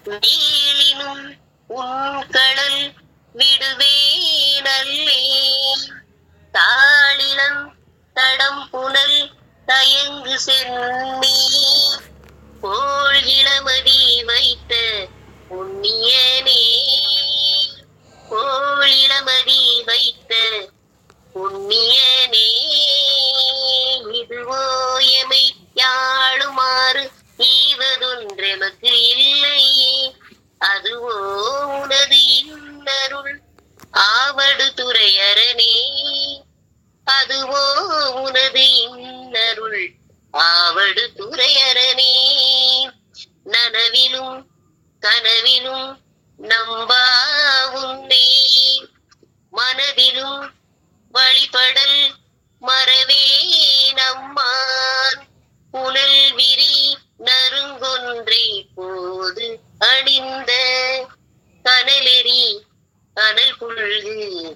நீளினும் உன் கடல் விடுவேனல்லே தாளிலம் தடம் புனல் தயங்கு சென்னி போல் இளமதி வைத்த புண்ணியனே போல் இளமதி வைத்த புண்ணியனே இதுவோ எமை யாழுமாறு ஈவதொன்றெமக்கு இல்லையே அதுவோ உனது இன்னருள் ஆவடு துறையரணே அதுவோ உனது இன்னருள் ஆவடு துறையரணே நனவிலும் கனவிலும் நம்பா உன்னை மனதிலும் வழிபடல் மறவே நம்மான் புனல் விரி நறுங்கொன்றை போது அணிந்த கனலெறி கனல் புல்கு